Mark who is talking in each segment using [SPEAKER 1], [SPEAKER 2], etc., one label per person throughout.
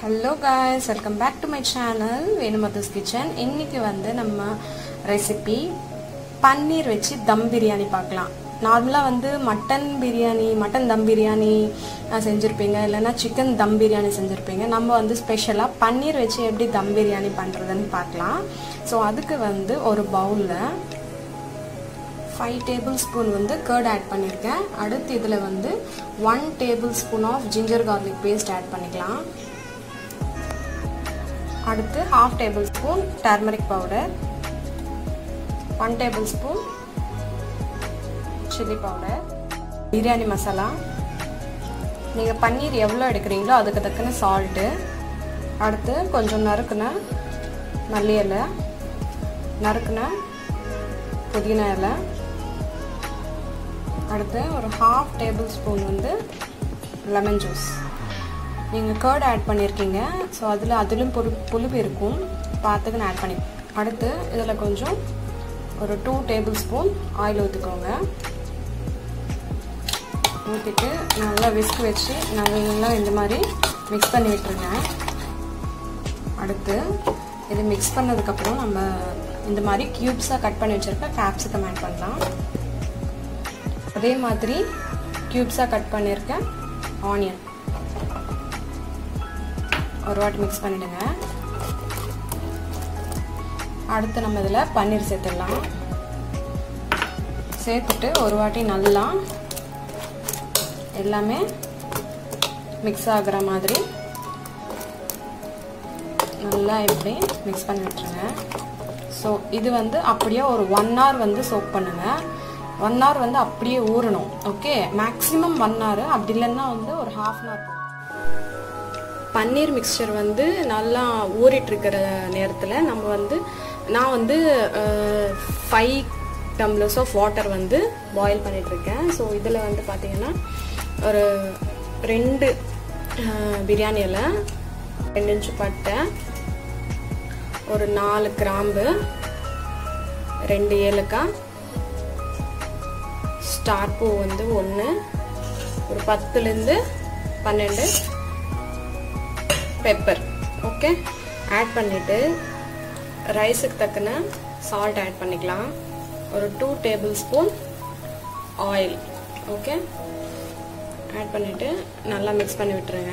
[SPEAKER 1] hello guys welcome back to my channel வேணுமதுஸ் kitchen இன்னைக்கு வந்து நம்ம ரெசிபி பன்னீர் வச்சு தம் பிரியாணி பார்க்கலாம் நார்மலாக வந்து மட்டன் பிரியாணி மட்டன் தம் பிரியாணி அஹ், செஞ்சுருப்பீங்க இல்லைன்னா சிக்கன் தம் பிரியாணி செஞ்சுருப்பீங்க நம்ம வந்து ஸ்பெஷலாக பன்னீர் வச்சு எப்படி தம் பிரியாணி பண்ணுறதுன்னு பார்க்கலாம் ஸோ அதுக்கு வந்து ஒரு பவுலில் ஃபைவ் டேபிள் ஸ்பூன் வந்து கர்ட் ஆட் பண்ணியிருக்கேன் அடுத்து இதில் வந்து one tablespoon of ginger garlic paste add பண்ணிக்கலாம் அடுத்து half tablespoon turmeric powder one tablespoon chilli powder biryani masala நீங்கள் பன்னீர் எவ்வளோ எடுக்கிறீங்களோ அதுக்கு தக்கன சால்ட்டு அடுத்து கொஞ்சம் நறுக்குன மல்லி இலை நறுக்குன புதினா இலை அடுத்து ஒரு ஹாஃப் டேபிள் ஸ்பூன் வந்து லெமன் ஜூஸ் நீங்கள் கர்ட் ஆட் பண்ணியிருக்கீங்க ஸோ அதில் அதிலும் புழு புளிப்பு இருக்கும் பார்த்துக்கு நான் ஆட் பண்ணி அடுத்து இதில் கொஞ்சம் ஒரு டூ டேபிள் ஸ்பூன் ஆயில் ஊற்றிக்கோங்க ஊற்றிட்டு நல்லா விஸ்க் வச்சு நல்லா இந்த மாதிரி மிக்ஸ் பண்ணி விட்டுருங்க அடுத்து இது மிக்ஸ் பண்ணதுக்கப்புறம் நம்ம இந்த மாதிரி க்யூப்ஸாக கட் பண்ணி வச்சுருக்க கேப்சிகம் ஆட் பண்ணலாம் அதே மாதிரி க்யூப்ஸாக கட் பண்ணியிருக்க ஆனியன் ஒரு வாட்டி மிக்ஸ் பண்ணிடுங்க அடுத்து நம்ம இதில் பன்னீர் சேர்த்துடலாம் சேர்த்துட்டு ஒரு வாட்டி நல்லா எல்லாமே மிக்ஸ் ஆகுற மாதிரி நல்லா இப்படி மிக்ஸ் பண்ணி விட்டுருங்க ஸோ இது வந்து அப்படியே ஒரு ஒன் ஹவர் வந்து சோக் பண்ணுங்கள் ஒன் ஹவர் வந்து அப்படியே ஊறணும் ஓகே மேக்ஸிமம் ஒன் ஹவர் அப்படி இல்லைன்னா வந்து ஒரு half an hour paneer mixture வந்து நல்லா ஊறிட்டுருக்கிற நேரத்தில் நம்ம வந்து நான் வந்து ஃபைவ் டம்ளர்ஸ் ஆஃப் வாட்டர் வந்து பாயில் பண்ணிகிட்ருக்கேன் ஸோ இதில் வந்து பார்த்தீங்கன்னா ஒரு ரெண்டு பிரியாணி இலை ரெண்டு இன்ச்சு பட்டை ஒரு நாலு கிராம்பு ரெண்டு ஏலக்காய் ஸ்டார் பூ வந்து ஒன்று ஒரு பத்துலேருந்து பன்னெண்டு பெப்பர் ஓகே ஆட் பண்ணிவிட்டு ரைஸுக்கு தக்கன சால்ட் ஆட் பண்ணிக்கலாம் ஒரு two tablespoon oil okay add பண்ணிவிட்டு நல்லா மிக்ஸ் பண்ணி விட்டுருங்க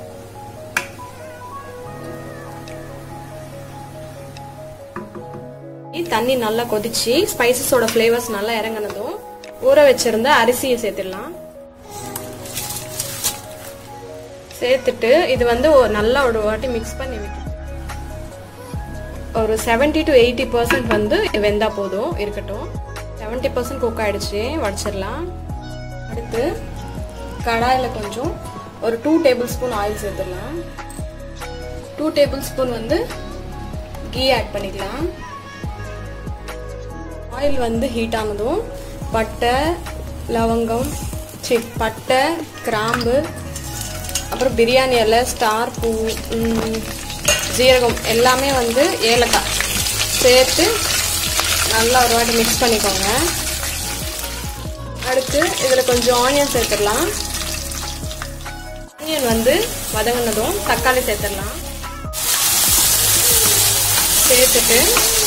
[SPEAKER 1] தண்ணி நல்லா கொதிச்சு ஸ்பைசஸோட ஃப்ளேவர்ஸ் நல்லா இறங்கினதும் ஊற வச்சிருந்த அரிசியை சேர்த்துடலாம் சேர்த்துட்டு இது வந்து நல்லா ஒரு வாட்டி மிக்ஸ் பண்ணி விட்டு ஒரு செவன்டி டு எயிட்டி பர்சன்ட் வந்து வெந்தா போதும் இருக்கட்டும் செவன்டி பர்சன்ட் குக் ஆயிடுச்சு வடிச்சிடலாம் அடுத்து கடாயில் கொஞ்சம் ஒரு டூ டேபிள் ஸ்பூன் ஆயில் சேர்த்துடலாம் டூ டேபிள் ஸ்பூன் வந்து கீ ஆட் பண்ணிக்கலாம் ஆயில் வந்து ஹீட் ஆனதும் பட்டை லவங்கம் சி பட்டை கிராம்பு அப்புறம் பிரியாணி இலை ஸ்டார் பூ ஜீரகம் எல்லாமே வந்து ஏலக்காய் சேர்த்து நல்லா ஒரு வாட்டி மிக்ஸ் பண்ணிக்கோங்க அடுத்து இதில் கொஞ்சம் ஆனியன் சேர்த்துடலாம் ஆனியன் வந்து வதங்கினதும் தக்காளி சேர்த்துடலாம் சேர்த்துட்டு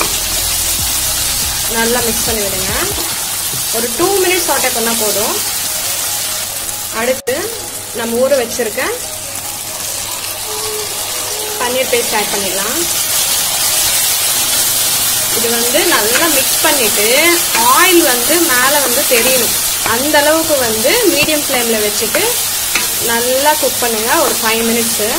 [SPEAKER 1] நல்லா மிக்ஸ் பண்ணி விடுங்க ஒரு டூ மினிட்ஸ் சாட்டை பண்ணால் போதும் அடுத்து நம்ம ஊற வச்சிருக்க பன்னீர் பேஸ்ட் ஆட் பண்ணிடலாம் இது வந்து நல்லா மிக்ஸ் பண்ணிட்டு ஆயில் வந்து மேலே வந்து தெரியணும் அந்த அளவுக்கு வந்து மீடியம் ஃப்ளேமில் வச்சுட்டு நல்லா குக் பண்ணுங்க ஒரு ஃபைவ் மினிட்ஸு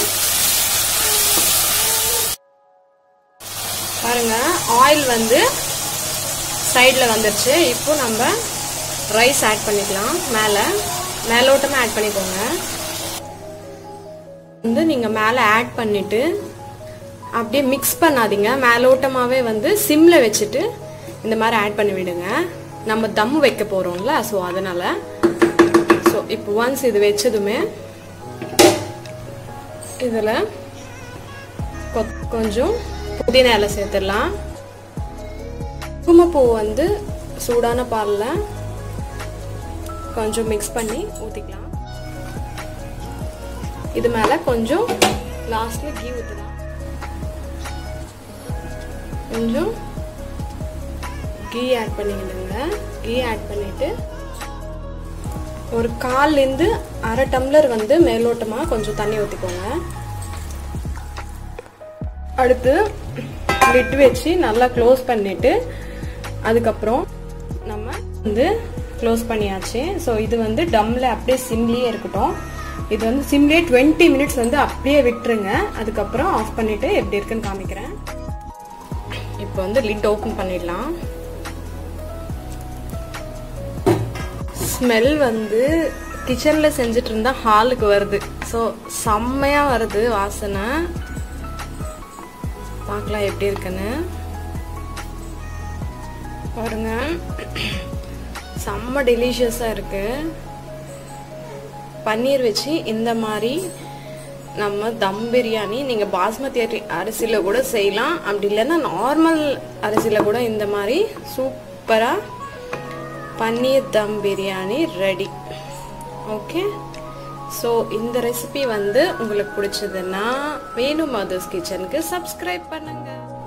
[SPEAKER 1] பாருங்க ஆயில் வந்து சைடில் வந்துருச்சு இப்போ நம்ம ரைஸ் ஆட் பண்ணிக்கலாம் மேலே மேலோட்டமாக ஆட் பண்ணிக்கோங்க வந்து நீங்கள் மேலே ஆட் பண்ணிவிட்டு அப்படியே மிக்ஸ் பண்ணாதீங்க மேலோட்டமாகவே வந்து சிம்மில் வச்சுட்டு இந்த மாதிரி ஆட் பண்ணி விடுங்க நம்ம தம் வைக்க போகிறோம்ல ஸோ அதனால் ஸோ இப்போ ஒன்ஸ் இது வச்சதுமே இதில் கொஞ்சம் புதினா இலை சேர்த்துடலாம் குங்குமப்பூ வந்து சூடான பாலில் கொஞ்சம் மிக்ஸ் பண்ணி ஊற்றிக்கலாம் இது மேலே கொஞ்சம் லாஸ்ட்ல கீ ஊற்றலாம் கொஞ்சம் கீ ஆட் பண்ணிக்கிடுங்க கீ ஆட் பண்ணிட்டு ஒரு கால்லேருந்து அரை டம்ளர் வந்து மேலோட்டமாக கொஞ்சம் தண்ணி ஊற்றிக்கோங்க அடுத்து லிட் வச்சு நல்லா க்ளோஸ் பண்ணிட்டு அதுக்கப்புறம் நம்ம வந்து க்ளோஸ் பண்ணியாச்சு ஸோ இது வந்து டம்ல அப்படியே சிம்லேயே இருக்கட்டும் இது வந்து சிம்லேயே டுவெண்ட்டி மினிட்ஸ் வந்து அப்படியே விட்டுருங்க அதுக்கப்புறம் ஆஃப் பண்ணிட்டு எப்படி இருக்குன்னு காமிக்கிறேன் இப்போ வந்து லிட் ஓப்பன் பண்ணிடலாம் ஸ்மெல் வந்து கிச்சனில் செஞ்சுட்டு இருந்தா ஹாலுக்கு வருது ஸோ செம்மையாக வருது வாசனை பார்க்கலாம் எப்படி இருக்குன்னு பாருங்க செம்ம டெலிஷியஸாக இருக்கு பன்னீர் வச்சு இந்த மாதிரி நம்ம தம் பிரியாணி நீங்கள் பாஸ்மதி அரி அரிசியில் கூட செய்யலாம் அப்படி இல்லைன்னா நார்மல் அரிசியில் கூட இந்த மாதிரி சூப்பராக paneer dum biryani ready okay so இந்த ரெசிபி வந்து உங்களுக்கு பிடிச்சதுன்னா வேணு மதர்ஸ் கிச்சனுக்கு சப்ஸ்கிரைப் பண்ணுங்கள்